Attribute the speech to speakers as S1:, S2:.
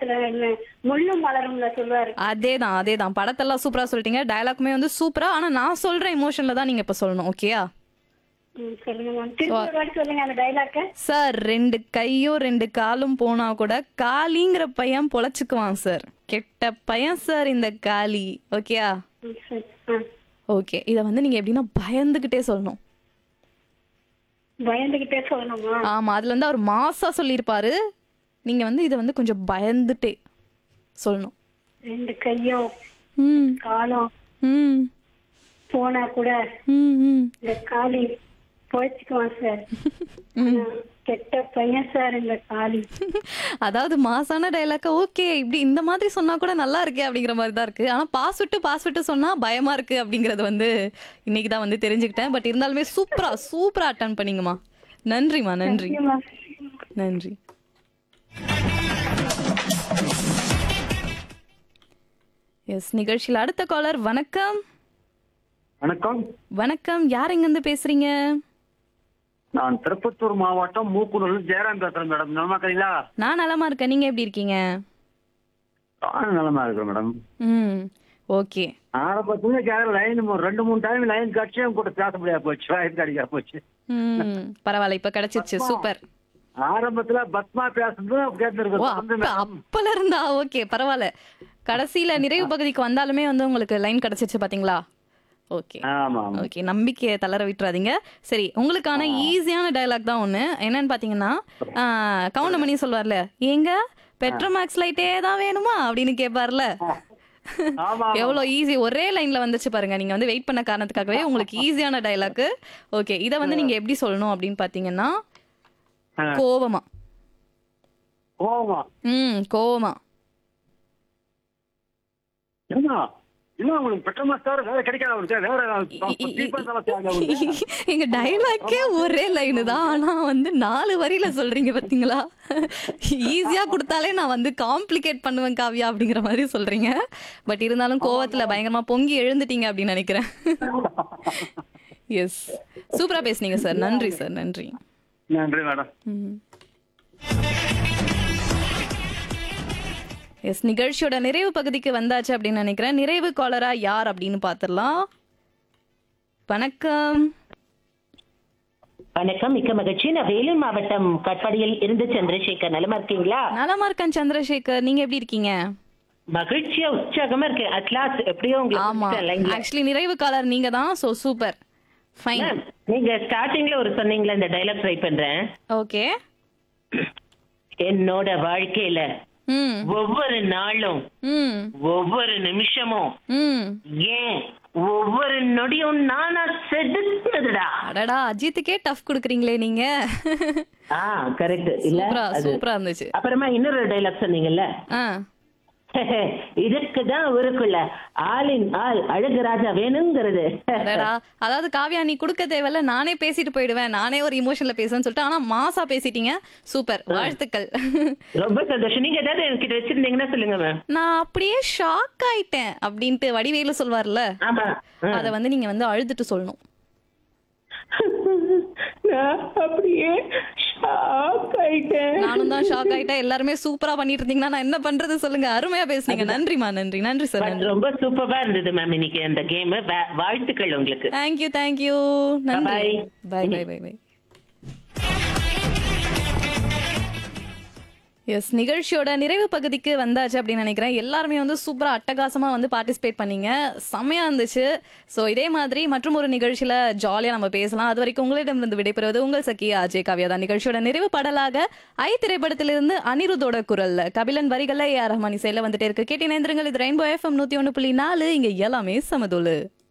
S1: படத்துல என்ன முள்ளும் மலரும்ல சொல்லுவாரு
S2: அதேதான் அதேதான் படத்தெல்லாம் சூப்பரா சொல்லிட்டீங்க டயலாக்குமே வந்து சூப்பரா ஆனா நான் சொல்ற இமோஷன்ல தான் நீங்க இப்ப சொல்லணும் ஓகேயா
S1: ம், சொல்லுங்க மேம் திருப்பி ஒரு வாட்டி சொல்லுங்க அந்த டைலாக்க
S2: சார் ரெண்டு கையும் ரெண்டு காலும் போனா கூட காளிங்கிற பையன் பொழைச்சுக்குவான் சார் கெட்ட பையன் சார் இந்த காளி ஓகேயா
S1: ம், சரி ஆ.
S2: ஓகே இத வந்து நீங்க எப்படின்னா பயந்துகிட்டே சொல்லணும்
S1: பயந்துகிட்டே சொல்லணுமா
S2: ஆமா அதுல வந்து அவர் மாசா சொல்லியிருப்பாரு நீங்க வந்து இத வந்து கொஞ்சம் பயந்துட்டே சொல்லணும்
S1: ரெண்டு கையும்
S2: ம்
S1: காலம்
S2: ம்
S1: போனா கூட
S2: ம் ம்
S1: இந்த காளி போயிச்சுக்குவான் சார் ஆனா, கெட்ட பையன் சார் இந்த காளி
S2: அதாவது மாசான டைலாக்க ஓகே இப்படி இந்த மாதிரி சொன்னா கூட நல்லா இருக்கே அப்படிங்கிற மாதிரி தான் இருக்கு ஆனா பாஸ் விட்டு பாஸ் விட்டு சொன்னா பயமா இருக்கு அப்படிங்கறது வந்து இன்னைக்கு தான் வந்து தெரிஞ்சுக்கிட்டேன் பட் இருந்தாலுமே சூப்பரா சூப்பரா அட்டன் பண்ணீங்கம்மா நன்றிம்மா நன்றி நன்றி எஸ் நிகழ்ச்சியில் அடுத்த காலர் வணக்கம்
S3: வணக்கம்
S2: வணக்கம் யார் எங்கிருந்து பேசுறீங்க
S3: நான் திருப்பத்தூர் மாவட்டம் மூக்குனூர்ல ஜெயராம் பேசுறேன் மேடம் நலமா இருக்கீங்களா
S2: நான் நலமா இருக்கேன் நீங்க எப்படி இருக்கீங்க
S3: நானும் நலமா இருக்கிறேன் மேடம்
S2: ம் ஓகே
S3: ஆரம்பத்துல கேட்கற லைன் ரெண்டு மூணு டைம் லைன் கட்சியும் கூட பேச முடியாது போச்சு லைன் கிடைக்காம போச்சு
S2: ம் பரவாயில்ல இப்ப கிடைச்சிருச்சு சூப்பர்
S3: ஆரம்பத்துல பத்மா பேசுறது
S2: ஓ
S3: கேட்டிருக்கோம்
S2: அப்ப அப்பல இருந்தா ஓகே பரவாயில்ல கடைசியில நிறைவு பகுதிக்கு வந்தாலுமே வந்து உங்களுக்கு லைன் கிடைச்சிருச்சு பாத்தீங்களா ஓகே
S3: ஆமா ஆமா
S2: ஓகே நம்பிக்கையை தளர விட்டுறாதீங்க சரி உங்களுக்கான ஈஸியான டயலாக் தான் ஒண்ணு என்னன்னு பாத்தீங்கன்னா கவுண்டமணி சொல்வார்ல ஏங்க பெட்ரோமேக்ஸ் லைட்டே தான் வேணுமா அப்படின்னு கேட்பார்ல
S3: ஆமா
S2: எவ்வளவு ஈஸி ஒரே லைன்ல வந்துச்சு பாருங்க நீங்க வந்து வெயிட் பண்ண காரணத்துக்காகவே உங்களுக்கு ஈஸியான டயலாக் ஓகே இத வந்து நீங்க எப்படி சொல்லணும் அப்படின்னு பாத்தீங்கன்னா
S3: ஆ.
S2: கோவமா
S3: கோவமா
S2: ம் கோவமா
S3: என்ன இன்னும் உங்களுக்கு பெட்ரோல் சார் வேற கிடைக்காத அவருக்கு வேற
S2: இ- இ-
S3: cheap ஆ தான் தேவை அவருக்கு.
S2: எங்க டைலாக்கே ஒரே லைனு தான் ஆனா வந்து நாலு வரியில சொல்றீங்க பாத்தீங்களா ஈஸியா கொடுத்தாலே நான் வந்து காம்ப்ளிகேட் பண்ணுவேன் காவியா அப்படிங்கிற மாதிரி சொல்றீங்க பட் இருந்தாலும் கோவத்துல பயங்கரமா பொங்கி எழுந்துட்டீங்க அப்படின்னு நினைக்கிறேன் எஸ் சூப்பரா பேசுனீங்க சார் நன்றி சார் நன்றி
S3: நன்றி மேடம்
S2: எஸ் நிகழ்ச்சியோட நிறைவு பகுதிக்கு வந்தாச்சு அப்படின்னு நினைக்கிறேன் நிறைவு காலரா யார் அப்படின்னு பாத்திரலாம் வணக்கம்
S4: வணக்கம் மிக்க மகிழ்ச்சி நான் வேலூர் மாவட்டம் கட்பாடியில் இருந்து சந்திரசேகர் நலமா இருக்கீங்களா
S2: நலமா இருக்கேன் சந்திரசேகர் நீங்க எப்படி இருக்கீங்க
S4: மகிழ்ச்சியா உற்சாகமா இருக்கேன் அட்லாஸ் எப்படியோ
S2: ஆமா
S4: உங்களுக்கு லைன்ல
S2: ஆக்சுவலி நிறைவு காலர் நீங்க தான் சோ சூப்பர் ஃபைன்
S4: நீங்க ஸ்டார்டிங்ல ஒரு சொன்னீங்களா இந்த டைலாக் ட்ரை பண்றேன்
S2: ஓகே
S4: என்னோட வாழ்க்கையில
S2: ம்
S4: ஒவ்வொரு நாளும்
S2: ம்
S4: ஒவ்வொரு நிமிஷமும்
S2: ம்
S4: ஏன் ஒவ்வொரு நொடியும் நானா செதுக்குனதுடா
S2: அடடா அஜித்துக்கே டஃப் கொடுக்குறீங்களே நீங்க
S4: ஆ கரெக்ட் இல்ல
S2: சூப்பரா
S4: அது.
S2: சூப்பரா இருந்துச்சு
S4: அப்புறமா இன்னொரு டைலாக் சொன்னீங்கல்ல
S2: ஆ
S4: இதுக்குதான் ஊருக்குள்ள ஆளின் ஆள் அழகு ராஜா வேணுங்கிறது
S2: அடடா அதாவது காவியா நீ கொடுக்க தேவையில்ல நானே பேசிட்டு போயிடுவேன் நானே ஒரு இமோஷன்ல பேசுவேன்னு சொல்லிட்டு ஆனா மாசா பேசிட்டீங்க சூப்பர் வாழ்த்துக்கள்
S4: ரொம்ப சந்தோஷம் நீங்க ஏதாவது என்கிட்ட வச்சிருந்தீங்கன்னா சொல்லுங்க மேம்
S2: நான் அப்படியே ஷாக் ஆயிட்டேன் அப்படின்ட்டு வடிவேலு சொல்வார்ல
S4: ஆமா
S2: அத வந்து நீங்க வந்து அழுதுட்டு சொல்லணும்
S4: நான் அப்படியே ஷாக் ஆயிட்டேன்
S2: நானும் தான் ஷாக் ஆயிட்டேன் எல்லாருமே சூப்பரா பண்ணிட்டு இருந்தீங்கன்னா நான் என்ன பண்றது சொல்லுங்க அருமையா பேசுனீங்க நன்றிமா நன்றி நன்றி சார்
S4: But
S2: நன்றி
S4: ரொம்ப சூப்பரா இருந்தது மேம் இன்னைக்கு அந்த கேம் வாழ்த்துக்கள் உங்களுக்கு
S2: தேங்க்யூ தேங்க்யூ நன்றி
S4: Bye-bye.
S2: Bye bye bye bye எஸ் நிகழ்ச்சியோட நிறைவு பகுதிக்கு வந்தாச்சு அப்படின்னு நினைக்கிறேன் எல்லாருமே வந்து சூப்பரா அட்டகாசமா வந்து பார்ட்டிசிபேட் பண்ணீங்க செம்மையா இருந்துச்சு ஸோ இதே மாதிரி மற்றும் ஒரு நிகழ்ச்சியில ஜாலியா நம்ம பேசலாம் அது வரைக்கும் உங்களிடமிருந்து விடைபெறுவது உங்கள் சக்கி அஜய் காவியா தான் நிகழ்ச்சியோட நிறைவு பாடலாக ஐ திரைப்படத்திலிருந்து அனிருத்தோட குரல்ல கபிலன் வரிகள்ல ஏ ஆர் ரஹ்மான் இசையில வந்துட்டே இருக்கு கேட்டி நேந்திரங்கள் இது ரெயின்போ எஃப்எம் நூத்தி ஒன்று புள்ளி நாலு இங்க எல்லாமே சமதோலு